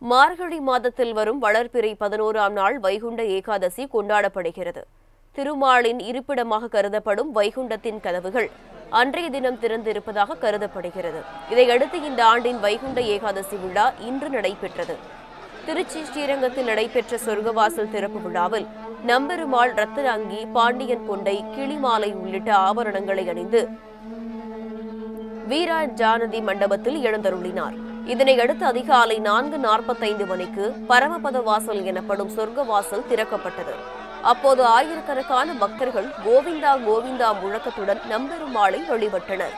மார்கழி மாதத்தில் வரும் வளர்பிறை பதினோராம் நாள் வைகுண்ட ஏகாதசி கொண்டாடப்படுகிறது திருமாலின் இருப்பிடமாக கருதப்படும் வைகுண்டத்தின் கதவுகள் அன்றைய தினம் திறந்திருப்பதாக கருதப்படுகிறது இதையடுத்து இந்த ஆண்டின் வைகுண்ட ஏகாதசி விழா இன்று நடைபெற்றது திருச்சி ஸ்ரீரங்கத்தில் நடைபெற்ற சொர்க்கவாசல் திறப்பு விழாவில் நம்பெருமாள் ரத்தனாங்கி பாண்டியன் கொண்டை கிளிமாலை உள்ளிட்ட ஆபரணங்களை அணிந்து வீரா ஜானதி மண்டபத்தில் எழுந்தருளினார் இதனையடுத்து அதிகாலை நான்கு நாற்பத்தைந்து மணிக்கு பரமபத வாசல் எனப்படும் சொர்க்க வாசல் திறக்கப்பட்டது அப்போது ஆயிரக்கணக்கான பக்தர்கள் கோவிந்தா கோவிந்தா முழக்கத்துடன் நம்பெருமாளை வழிபட்டனர்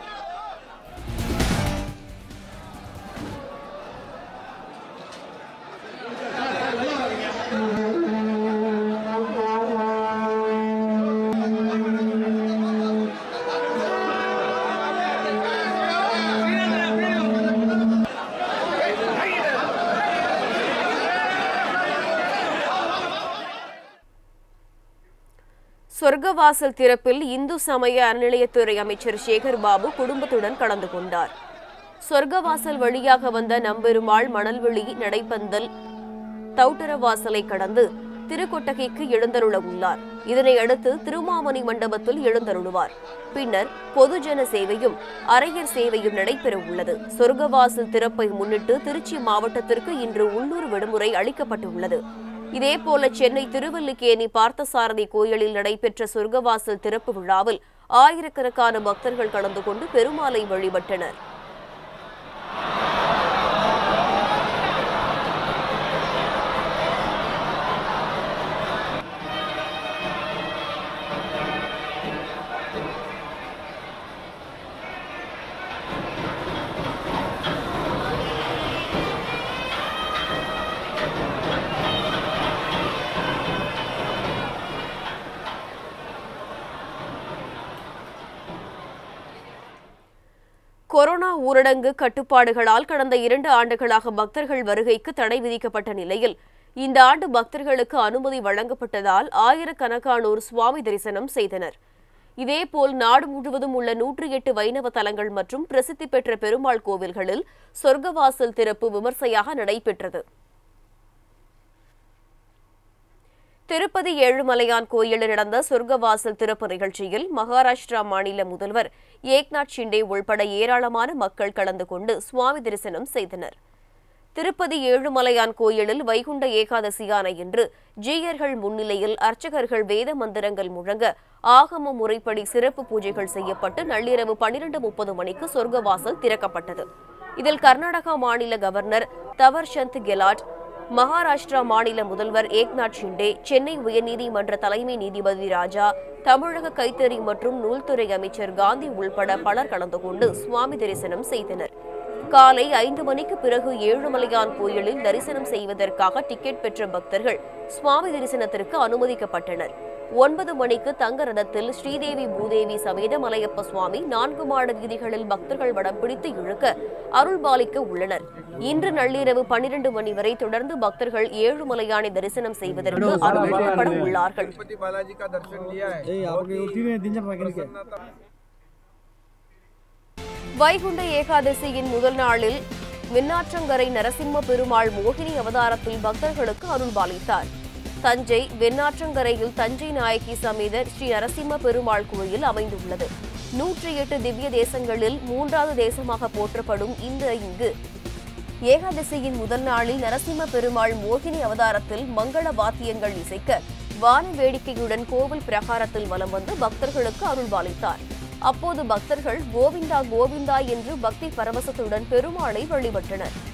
சொர்க்கவாசல் திறப்பில் இந்து சமய அறநிலையத்துறை அமைச்சர் சேகர் பாபு குடும்பத்துடன் கலந்து கொண்டார் சொர்க்கவாசல் வழியாக வந்த நம்பெருமாள் மணல்வெளி நடைப்பந்தல் தௌட்டரவாசலை கடந்து திருக்கொட்டகைக்கு எழுந்தருள உள்ளார் இதனை அடுத்து திருமாமணி மண்டபத்தில் எழுந்தருளுவார் பின்னர் பொதுஜன சேவையும் அரையர் சேவையும் நடைபெற உள்ளது சொர்க்கவாசல் திறப்பை முன்னிட்டு திருச்சி மாவட்டத்திற்கு இன்று உள்ளூர் விடுமுறை அளிக்கப்பட்டுள்ளது இதேபோல சென்னை திருவல்லிக்கேணி பார்த்தசாரதி கோயிலில் நடைபெற்ற சொர்க்கவாசல் திறப்பு விழாவில் ஆயிரக்கணக்கான பக்தர்கள் கலந்து கொண்டு பெருமாளை வழிபட்டனர் கொரோனா ஊரடங்கு கட்டுப்பாடுகளால் கடந்த இரண்டு ஆண்டுகளாக பக்தர்கள் வருகைக்கு தடை விதிக்கப்பட்ட நிலையில் இந்த ஆண்டு பக்தர்களுக்கு அனுமதி வழங்கப்பட்டதால் ஆயிரக்கணக்கானோர் சுவாமி தரிசனம் செய்தனர் இதேபோல் நாடு முழுவதும் உள்ள நூற்றி எட்டு வைணவ தலங்கள் மற்றும் பிரசித்தி பெற்ற பெருமாள் கோவில்களில் சொர்க்கவாசல் திறப்பு விமர்சையாக நடைபெற்றது திருப்பதி ஏழுமலையான் கோயிலில் நடந்த சொர்க்கவாசல் திறப்பு நிகழ்ச்சியில் மகாராஷ்டிரா மாநில முதல்வர் ஏக்நாத் ஷிண்டே உள்பட ஏராளமான மக்கள் கலந்து கொண்டு சுவாமி தரிசனம் செய்தனர் திருப்பதி ஏழுமலையான் கோயிலில் வைகுண்ட ஏகாதசியான இன்று ஜீயர்கள் முன்னிலையில் அர்ச்சகர்கள் வேத மந்திரங்கள் முழங்க ஆகம முறைப்படி சிறப்பு பூஜைகள் செய்யப்பட்டு நள்ளிரவு பனிரெண்டு முப்பது மணிக்கு சொர்க்கவாசல் திறக்கப்பட்டது இதில் கர்நாடகா மாநில கவர்னர் தவர்சந்த் கெலாட் மகாராஷ்டிரா மாநில முதல்வர் ஏக்நாத் ஷிண்டே சென்னை உயர்நீதிமன்ற தலைமை நீதிபதி ராஜா தமிழக கைத்தறி மற்றும் நூல்துறை அமைச்சர் காந்தி உள்பட பலர் கலந்து கொண்டு சுவாமி தரிசனம் செய்தனர் காலை ஐந்து மணிக்கு பிறகு ஏழுமலையான் கோயிலில் தரிசனம் செய்வதற்காக டிக்கெட் பெற்ற பக்தர்கள் சுவாமி தரிசனத்திற்கு அனுமதிக்கப்பட்டனர் ஒன்பது மணிக்கு தங்க ரதத்தில் ஸ்ரீதேவி பூதேவி சமேத மலையப்ப சுவாமி நான்கு மாட வீதிகளில் பக்தர்கள் வடம் பிடித்து இழுக்க அருள்பாலிக்க உள்ளனர் இன்று நள்ளிரவு பனிரெண்டு மணி வரை தொடர்ந்து பக்தர்கள் ஏழுமலையானை தரிசனம் செய்வதற்கு அனுமதிக்கப்பட உள்ளார்கள் तिरुपति बालाजी का दर्शन लिया है ए आपके उठी में दिन जब मैकेनिक है प्रसन्नता வைகுண்ட ஏகாதசியின் முதல் நாளில் வெண்ணாற்றங்கரை நரசிம்ம பெருமாள் மோகினி அவதாரத்தில் பக்தர்களுக்கு அருள்பாலித்தார் தஞ்சை வெண்ணாற்றங்கரையில் தஞ்சை நாயகி சமேத ஸ்ரீ நரசிம்ம பெருமாள் கோயில் அமைந்துள்ளது நூற்றி எட்டு திவ்ய தேசங்களில் மூன்றாவது தேசமாக போற்றப்படும் இந்த இங்கு ஏகாதசியின் முதல் நாளில் நரசிம்ம பெருமாள் மோகினி அவதாரத்தில் மங்கள வாத்தியங்கள் இசைக்க வான வேடிக்கையுடன் கோவில் பிரகாரத்தில் வலம் வந்து பக்தர்களுக்கு அருள்பாலித்தார் அப்போது பக்தர்கள் கோவிந்தா கோவிந்தா என்று பக்தி பரவசத்துடன் பெருமாளை வழிபட்டனர்